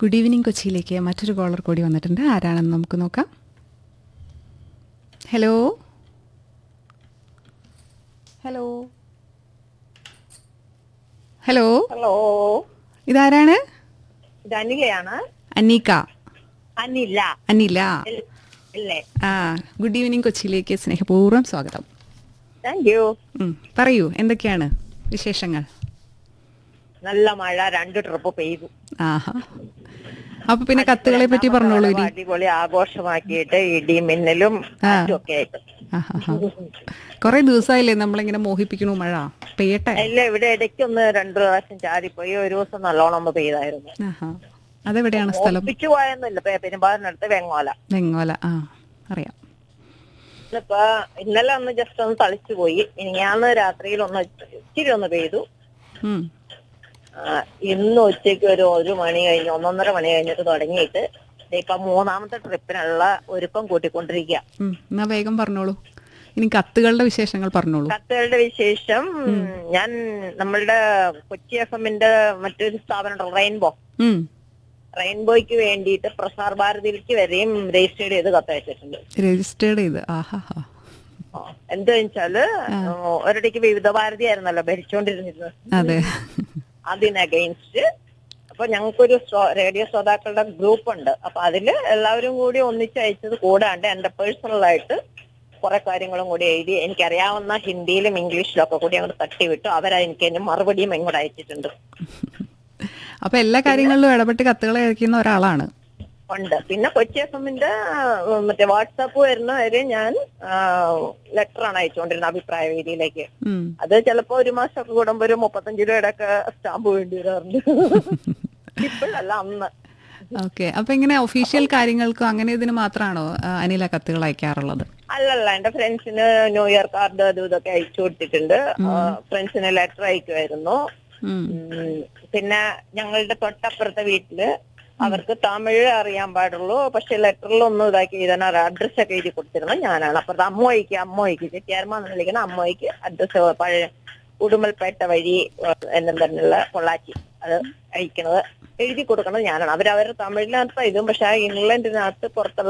Good evening കൊച്ചിയിലേക്ക് മറ്റൊരു collar കൂടി വന്നിട്ടുണ്ട് ആരാണെന്ന് നമുക്ക് നോക്കാം ഹലോ ഹലോ ഹലോ ഹലോ ഇതാരാണ് ഇത് അനിലയാണ് അനീക്ക അനില അനില ഇൽ- ഇല്ലേ ആ ഗുഡ് ഈവനിങ് കൊച്ചിയിലേക്ക് സ്നേഹപൂർവ്വം സ്വാഗതം താങ്ക് യു ഉം, പറയൂ എന്തൊക്കെയാണ് വിശേഷങ്ങൾ നല്ല മഴ രണ്ട് ട്രിപ്പ് പെയ്തു ആഹാ അപ്പൊ പിന്നെ കത്തുകളെ പറ്റി പറഞ്ഞോളൂ ഇനി അടിപൊളി ആഘോഷമാക്കിയിട്ട് ഇടി മിന്നലും കാറ്റും ഒക്കെ ആയിട്ട് ആഹാ കൊറേ ദിവസമായില്ലേ നമ്മളിങ്ങനെ മോഹിപ്പിക്കണു മഴ പെയ്യട്ടെ ഇല്ല ഇവിടെ ഇടയ്ക്കൊന്ന് രണ്ടു പ്രാവശ്യം ചാടിപ്പോയി ഒരു ദിവസം നല്ലോണം ഒന്ന് പെയ്തായിരുന്നു ആഹാ അതെവിടെയാണ് സ്ഥലം ഒപ്പിച്ചു പോയെന്നില്ല പെ- പെരുമ്പാറിനടുത്ത് വെങ്ങോല വെങ്ങോല ആ അറിയാം ഇന്നിപ്പോ ഇന്നലെ ഒന്ന് ജസ്റ്റ് ഒന്ന് തളിച്ചു പോയി ഇനിയാന്ന് രാത്രിയിൽ ഒന്ന് ഇച്ചിരി ഒന്ന് പെയ്തു ഉം. ആ, ഇന്ന് ഉച്ചയ്ക്ക് ഒരു ഒരു മണി കഴിഞ്ഞ് ഒന്നൊന്നര മണി കഴിഞ്ഞിട്ട് തുടങ്ങിയിട്ട് ദേ ഇപ്പൊ മൂന്നാമത്തെ ട്രിപ്പിനുള്ള ഒരുക്കം കൂട്ടിക്കൊണ്ടിരിക്കുക ഉം. എന്നാ വേഗം പറഞ്ഞോളൂ ഇനി കത്തുകളുടെ വിശേഷങ്ങൾ പറഞ്ഞോളൂ കത്തുകളുടെ വിശേഷം ഞാൻ നമ്മളുടെ കൊച്ചി എഫ് എമ്മിന്റെ മറ്റൊരു സ്ഥാപനം റെയിൻബോ ഉം. റെയിൻബോയ്ക്ക് വേണ്ടിയിട്ട് പ്രസാർ ഭാരതിയിലേക്ക് വരെയും രജിസ്റ്റർ ചെയ്ത് കത്തയച്ചിട്ടുണ്ട് രജിസ്റ്റേർഡ് ചെയ്ത് ആഹാ ഹാ ആ, എന്താ വെച്ചാല് ഒരിടയ്ക്ക് വിവിധ ഭാരതി ആയിരുന്നല്ലോ ഭരിച്ചുകൊണ്ടിരുന്നിരുന്നത് അതെ അതിന് അഗെയിൻസ്റ്റ് അപ്പൊ ഞങ്ങൾക്കൊരു റേഡിയോ ശ്രോതാക്കളുടെ ഗ്രൂപ്പ് ഉണ്ട് അപ്പൊ അതില് എല്ലാവരും കൂടി ഒന്നിച്ച് അയച്ചത് കൂടാണ്ട് എന്റെ പേഴ്സണൽ ആയിട്ട് കുറെ കാര്യങ്ങളും കൂടി എഴുതി എനിക്കറിയാവുന്ന ഹിന്ദിയിലും ഇംഗ്ലീഷിലും ഒക്കെ കൂടി അങ്ങോട്ട് തട്ടി വിട്ടു അവരാ എനിക്ക് എന്നെ മറുപടിയും ഇങ്ങോട്ട് അയച്ചിട്ടുണ്ട് അപ്പൊ എല്ലാ കാര്യങ്ങളിലും ഇടപെട്ട് കത്തുകൾ അയക്കുന്ന ഒരാളാണ് ഉണ്ട് പിന്നെ കൊച്ചി എഫ് എമ്മിന്റെ മറ്റേ വാട്സാപ്പ് വരുന്നവരെ ഞാൻ ലെറ്റർ ആണ് അയച്ചുകൊണ്ടിരുന്നത് അഭിപ്രായ വേദിയിലേക്ക് ഉം. അത് ചിലപ്പോ ഒരു മാസമൊക്കെ കൂടുമ്പോ ഒരു മുപ്പത്തഞ്ച് രൂപയുടെ ഒക്കെ സ്റ്റാമ്പ് വേണ്ടി വരാറുണ്ട് ഇപ്പോഴല്ല അന്ന് ഓക്കെ അപ്പൊ ഇങ്ങനെ ഒഫീഷ്യൽ കാര്യങ്ങൾക്കും അങ്ങനെ ഇതിന് മാത്രമാണോ ആ, അനില കത്തുകൾ അയക്കാറുള്ളത് അല്ലല്ല എന്റെ ഫ്രണ്ട്സിന് ന്യൂ ഇയർ കാർഡ് അതും ഇതൊക്കെ അയച്ചു കൊടുത്തിട്ടുണ്ട് ഫ്രണ്ട്സിന് ലെറ്റർ അയക്കുമായിരുന്നു ഉം. ഉം, പിന്നെ ഞങ്ങളുടെ തൊട്ടപ്പുറത്തെ വീട്ടില് അവർക്ക് തമിഴ് അറിയാൻ പാടുള്ളൂ പക്ഷെ ലെറ്ററിലൊന്നും ഇതാക്കി എഴുതാൻ അഡ്രസ് ഒക്കെ എഴുതി കൊടുത്തിരുന്നത് ഞാനാണ് അപ്പുറത്ത് അമ്മോയ്ക്ക് അമ്മോയ്ക്ക് ചെട്ടിയാർമ എന്ന് വിളിക്കുന്ന അമ്മോയ്ക്ക് അഡ്രസ് പഴയ ഉടുമൽപേട്ട വഴി ഏഹ്, എന്നും തന്നെയുള്ള പൊള്ളാച്ചി അത് അയക്കണത് എഴുതി കൊടുക്കണത് ഞാനാണ് അവരവരുടെ തമിഴിനകത്ത് ഇതും പക്ഷെ ആ ഇംഗ്ലണ്ടിനകത്ത് പുറത്തുള്ള